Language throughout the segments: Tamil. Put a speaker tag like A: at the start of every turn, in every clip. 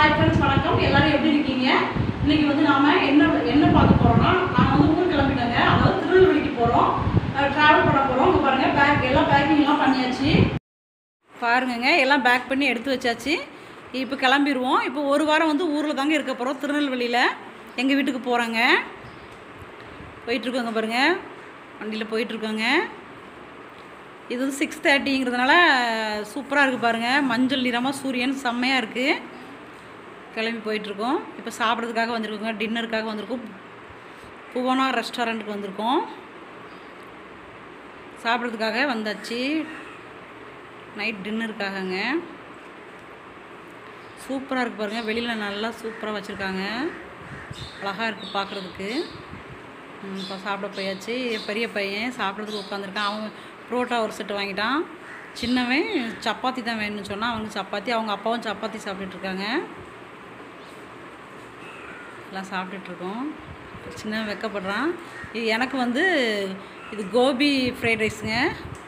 A: ஹாய் ஃப்ரெண்ட்ஸ் வணக்கம் எல்லாரும் எப்படி இருக்கீங்க இன்னைக்கு வந்து நாம என்ன என்ன பார்க்க போறோம்னா நாங்கள் வந்து ஊர் கிளம்பிட்டோங்க அதாவது திருநெல்வேலிக்கு போகிறோம் ட்ராவல் பண்ண போகிறோம் இங்கே பாருங்க பேக் எல்லாம் பேக்கிங் எல்லாம் பண்ணியாச்சு பாருங்கங்க எல்லாம் பேக் பண்ணி எடுத்து வச்சாச்சு இப்போ கிளம்பிடுவோம் இப்போ ஒரு வாரம் வந்து ஊரில் தாங்க இருக்க போகிறோம் திருநெல்வேலியில் எங்கள் வீட்டுக்கு போகிறோங்க போயிட்டுருக்கோங்க பாருங்க வண்டியில் போயிட்டுருக்கோங்க இது வந்து சிக்ஸ் தேர்ட்டிங்கிறதுனால சூப்பராக இருக்குது பாருங்கள் மஞ்சள் நிறமாக சூரியன் செம்மையாக இருக்குது கிளம்பி போயிட்டுருக்கோம் இப்போ சாப்பிட்றதுக்காக வந்திருக்கோங்க டின்னருக்காக வந்திருக்கோம் புவனா ரெஸ்டாரண்ட்டுக்கு வந்திருக்கோம் சாப்பிட்றதுக்காக வந்தாச்சு நைட் டின்னருக்காகங்க சூப்பராக இருக்குது பாருங்கள் வெளியில் நல்லா சூப்பராக வச்சுருக்காங்க அழகாக இருக்குது பார்க்குறதுக்கு இப்போ சாப்பிட போயாச்சு பெரிய பையன் சாப்பிட்றதுக்கு உட்காந்துருக்கான் அவன் புரோட்டா ஒரு செட்டு வாங்கிட்டான் சின்னவன் சப்பாத்தி தான் வேணும்னு சொன்னான் அவனுக்கு சப்பாத்தி அவங்க அப்பாவும் சப்பாத்தி சாப்பிட்டுட்டு இருக்காங்க எல்லாம் சாப்பிட்டுட்ருக்கோம் சின்னவன் வெக்கப்படுறான் இது எனக்கு வந்து இது கோபி ஃப்ரைட் ரைஸுங்க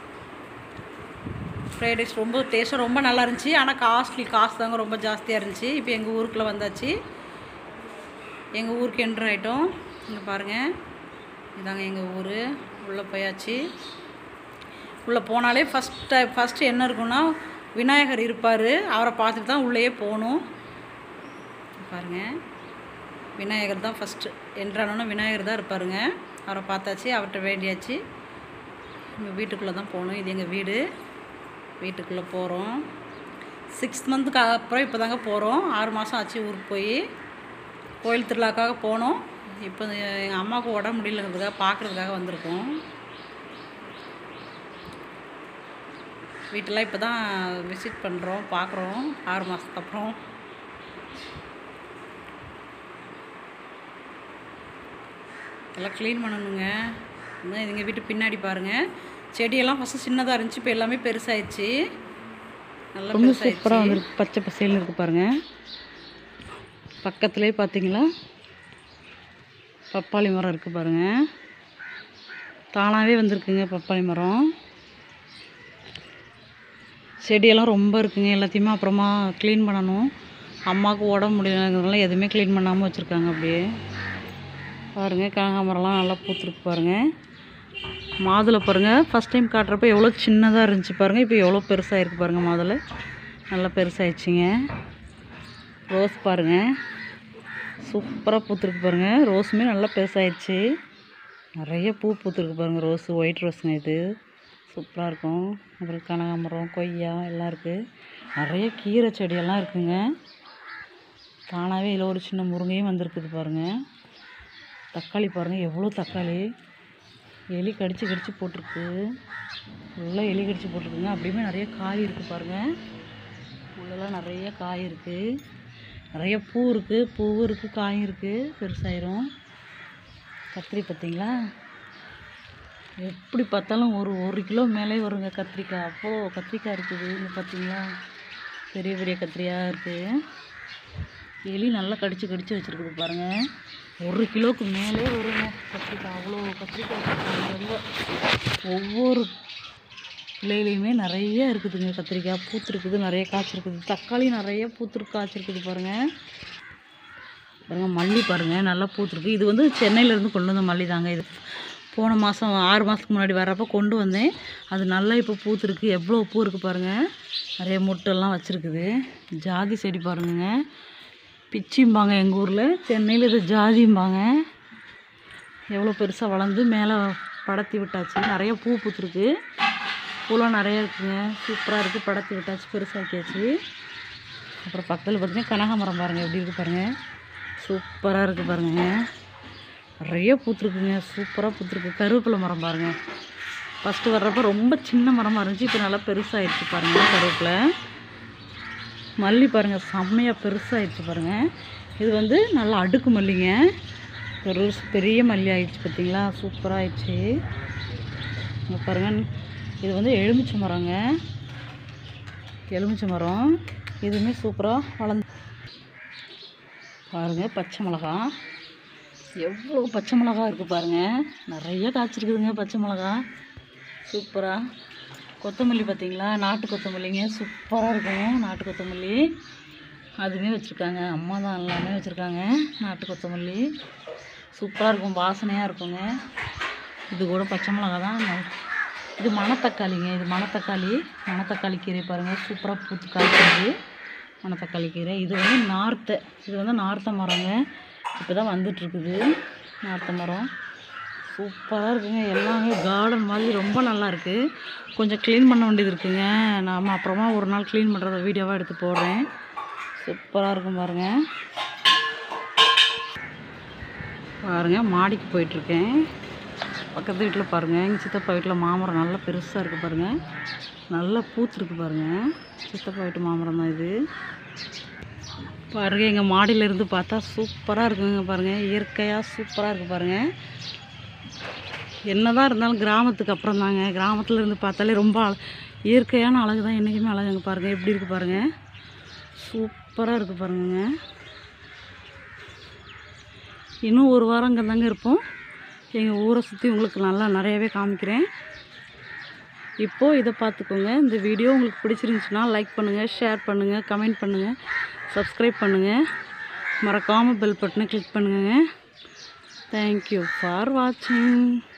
A: ஃப்ரைட் ரைஸ் ரொம்ப டேஸ்ட்டாக ரொம்ப நல்லா இருந்துச்சு ஆனால் காஸ்ட்லி காசு தாங்க ரொம்ப ஜாஸ்தியாக இருந்துச்சு இப்போ எங்கள் ஊருக்குள்ளே வந்தாச்சு எங்கள் ஊருக்கு என்ட்ரு ஆகிட்டோம் இங்கே பாருங்கள் இதாங்க எங்கள் ஊர் உள்ளே போயாச்சு உள்ளே போனாலே ஃபஸ்ட் ஃபஸ்ட்டு என்ன இருக்குன்னா விநாயகர் இருப்பார் அவரை பார்த்துட்டு தான் உள்ளேயே போகணும் பாருங்கள் விநாயகர் தான் ஃபஸ்ட்டு என்றானோன்னா விநாயகர் தான் இருப்பாருங்க அவரை பார்த்தாச்சு அவர்கிட்ட வேண்டியாச்சு நம்ம வீட்டுக்குள்ளே தான் போகணும் இது எங்கள் வீடு வீட்டுக்குள்ளே போகிறோம் சிக்ஸ் மந்த்துக்கு அப்புறம் இப்போ தாங்க போகிறோம் ஆறு மாதம் ஆச்சு ஊருக்கு போய் கோயில் திருவிழாக்காக போனோம் இப்போ எங்கள் அம்மாவுக்கு உடம்பு முடியலங்கிறதுக்காக பார்க்குறதுக்காக வந்திருக்கோம் வீட்டெல்லாம் இப்போ தான் விசிட் பண்ணுறோம் பார்க்குறோம் ஆறு மாதத்துக்கு அப்புறம் எல்லாம் க்ளீன் பண்ணணுங்க இன்னும் எங்கள் வீட்டு பின்னாடி பாருங்கள் செடியெல்லாம் ஃபஸ்ட்டு சின்னதாக இருந்துச்சு இப்போ எல்லாமே பெருசாயிடுச்சு நல்லா
B: ரொம்ப
A: பெருசாயிடுச்சு
B: சூப்பராக வந்துருக்கு பச்சை பசேல்னு இருக்குது பாருங்கள் பக்கத்துலேயே பார்த்தீங்களா பப்பாளி மரம் இருக்குது பாருங்கள் தானாகவே வந்திருக்குங்க பப்பாளி மரம் செடியெல்லாம் ரொம்ப இருக்குங்க எல்லாத்தையுமே அப்புறமா க்ளீன் பண்ணணும் அம்மாவுக்கு உடம்பு முடியலங்கிறதுனால எதுவுமே க்ளீன் பண்ணாமல் வச்சுருக்காங்க அப்படியே பாருங்கள் கனகாமரம்லாம் நல்லா பூத்துருக்கு பாருங்கள் மாதுளை பாருங்கள் ஃபஸ்ட் டைம் காட்டுறப்ப எவ்வளோ சின்னதாக இருந்துச்சு பாருங்கள் இப்போ எவ்வளோ பெருசாக இருக்குது பாருங்கள் மாதுளை நல்லா பெருசாகிடுச்சிங்க ரோஸ் பாருங்கள் சூப்பராக பூத்துருக்கு பாருங்கள் ரோஸுமே நல்லா பெருசாகிடுச்சு நிறைய பூ பூத்துருக்கு பாருங்கள் ரோஸு ஒயிட் ரோஸுங்க இது சூப்பராக இருக்கும் அப்புறம் கனகாமரம் கொய்யா எல்லாம் இருக்குது நிறைய கீரை செடியெல்லாம் இருக்குங்க தானாகவே இதில் ஒரு சின்ன முருங்கையும் வந்திருக்குது பாருங்கள் தக்காளி பாருங்கள் எவ்வளோ தக்காளி எலி கடிச்சு கடிச்சு போட்டிருக்கு ஃபுல்லாக எலி கடிச்சு போட்டிருக்குங்க அப்படியுமே நிறைய காய் இருக்குது பாருங்கள் உள்ளெல்லாம் நிறைய காய் இருக்குது நிறைய பூ இருக்குது பூவும் இருக்குது காயும் இருக்குது பெருசாயிரும் கத்திரி பார்த்தீங்களா எப்படி பார்த்தாலும் ஒரு ஒரு கிலோ மேலே வருங்க கத்திரிக்காய் அப்போ கத்திரிக்காய் இருக்குது இங்கே பார்த்தீங்களா பெரிய பெரிய கத்திரியாக இருக்குது எலி நல்லா கடிச்சு கடிச்சு வச்சுருக்குது பாருங்கள் ஒரு கிலோவுக்கு மேலே வருங்க கத்திரிக்காய் அவ்வளோ கத்திரிக்காய் வச்சுருக்காங்க ரொம்ப ஒவ்வொரு இலையிலையுமே நிறைய இருக்குதுங்க கத்திரிக்காய் பூத்துருக்குது நிறைய காய்ச்சிருக்குது தக்காளி நிறைய பூத்துருக்கு காய்ச்சிருக்குது பாருங்கள் பாருங்கள் மல்லி பாருங்கள் நல்லா பூத்துருக்கு இது வந்து சென்னையிலேருந்து கொண்டு வந்த மல்லி தாங்க இது போன மாதம் ஆறு மாதத்துக்கு முன்னாடி வரப்போ கொண்டு வந்தேன் அது நல்லா இப்போ பூத்துருக்கு எவ்வளோ பூ இருக்குது பாருங்கள் நிறைய மொட்டெல்லாம் வச்சுருக்குது ஜாதி செடி பாருங்கங்க பிச்சிம்பாங்க எங்கள் ஊரில் சென்னையில் இது ஜாதிம்பாங்க எவ்வளோ பெருசாக வளர்ந்து மேலே படத்தி விட்டாச்சு நிறைய பூ பூத்துருக்கு பூலாம் நிறைய இருக்குங்க சூப்பராக இருக்குது படத்தி விட்டாச்சு பெருசாக்கியாச்சு அப்புறம் பக்கத்தில் பார்த்தீங்கன்னா கனகாமரம் பாருங்கள் எப்படி இருக்குது பாருங்கள் சூப்பராக இருக்குது பாருங்க நிறைய பூத்துருக்குங்க சூப்பராக பூத்துருக்கு கருவேப்பிலை மரம் பாருங்கள் ஃபஸ்ட்டு வர்றப்போ ரொம்ப சின்ன மரமாக இருந்துச்சு இப்போ நல்லா பெருசாகிடுச்சு பாருங்கள் கருவேப்பிலை மல்லி பாருங்கள் செம்மையாக பெருசாகிடுச்சு பாருங்கள் இது வந்து நல்லா அடுக்கு மல்லிங்க பெருசு பெரிய மல்லி ஆயிடுச்சு பார்த்தீங்களா சூப்பராக ஆயிடுச்சு இங்கே பாருங்கள் இது வந்து எலுமிச்சை மரங்க எலுமிச்சை மரம் இதுவுமே சூப்பராக வளர்ந்து பாருங்கள் பச்சை மிளகா எவ்வளோ பச்சை மிளகா இருக்குது பாருங்கள் நிறைய காய்ச்சிருக்குதுங்க பச்சை மிளகா சூப்பராக கொத்தமல்லி பார்த்தீங்களா நாட்டு கொத்தமல்லிங்க சூப்பராக இருக்கும் நாட்டு கொத்தமல்லி அதுவுமே வச்சுருக்காங்க அம்மா தான் எல்லாமே வச்சுருக்காங்க நாட்டு கொத்தமல்லி சூப்பராக இருக்கும் வாசனையாக இருக்குங்க இது கூட பச்சை மிளகா தான் நல்- இது மணத்தக்காளிங்க இது மணத்தக்காளி மணத்தக்காளி கீரை பாருங்கள் சூப்பராக பூத்து காய்ச்சிருக்கு மணத்தக்காளி கீரை இது வந்து நார்த்தை இது வந்து நார்த்தை மரங்க இப்போ தான் வந்துட்டுருக்குது நார்த்தை மரம் சூப்பராக இருக்குங்க எல்லாமே கார்டன் மாதிரி ரொம்ப நல்லா இருக்குது கொஞ்சம் க்ளீன் பண்ண வேண்டியது இருக்குங்க நாம் அப்புறமா ஒரு நாள் க்ளீன் பண்ணுறத வீடியோவாக எடுத்து போடுறேன் சூப்பராக இருக்கும் பாருங்கள் பாருங்கள் மாடிக்கு போயிட்டுருக்கேன் பக்கத்து வீட்டில் பாருங்கள் எங்கள் சித்தப்பா வீட்டில் மாமரம் நல்லா பெருசாக இருக்குது பாருங்கள் நல்லா பூத்துருக்கு பாருங்கள் சித்தப்பா வீட்டு மாமரம் தான் இது பாருங்க எங்கள் மாடியிலேருந்து பார்த்தா சூப்பராக இருக்குங்க பாருங்கள் இயற்கையாக சூப்பராக இருக்குது பாருங்கள் என்னதான் இருந்தாலும் கிராமத்துக்கு அப்புறம் தாங்க கிராமத்துல இருந்து பார்த்தாலே ரொம்ப அழ- இயற்கையான அழகு தான் என்றைக்குமே அழகுங்க பாருங்கள் எப்படி இருக்குது பாருங்கள் சூப்பராக இருக்குது பாருங்கங்க இன்னும் ஒரு வாரம் அங்கே தாங்க இருப்போம் எங்கள் ஊரை சுற்றி உங்களுக்கு நல்லா நிறையவே காமிக்கிறேன் இப்போது இதை பார்த்துக்கோங்க இந்த வீடியோ உங்களுக்கு பிடிச்சிருந்துச்சுன்னா லைக் பண்ணுங்கள் ஷேர் பண்ணுங்கள் கமெண்ட் பண்ணுங்கள் சப்ஸ்கிரைப் பண்ணுங்கள் மறக்காமல் பெல் பட்டனை கிளிக் பண்ணுங்க தேங்க்யூ ஃபார் வாட்சிங்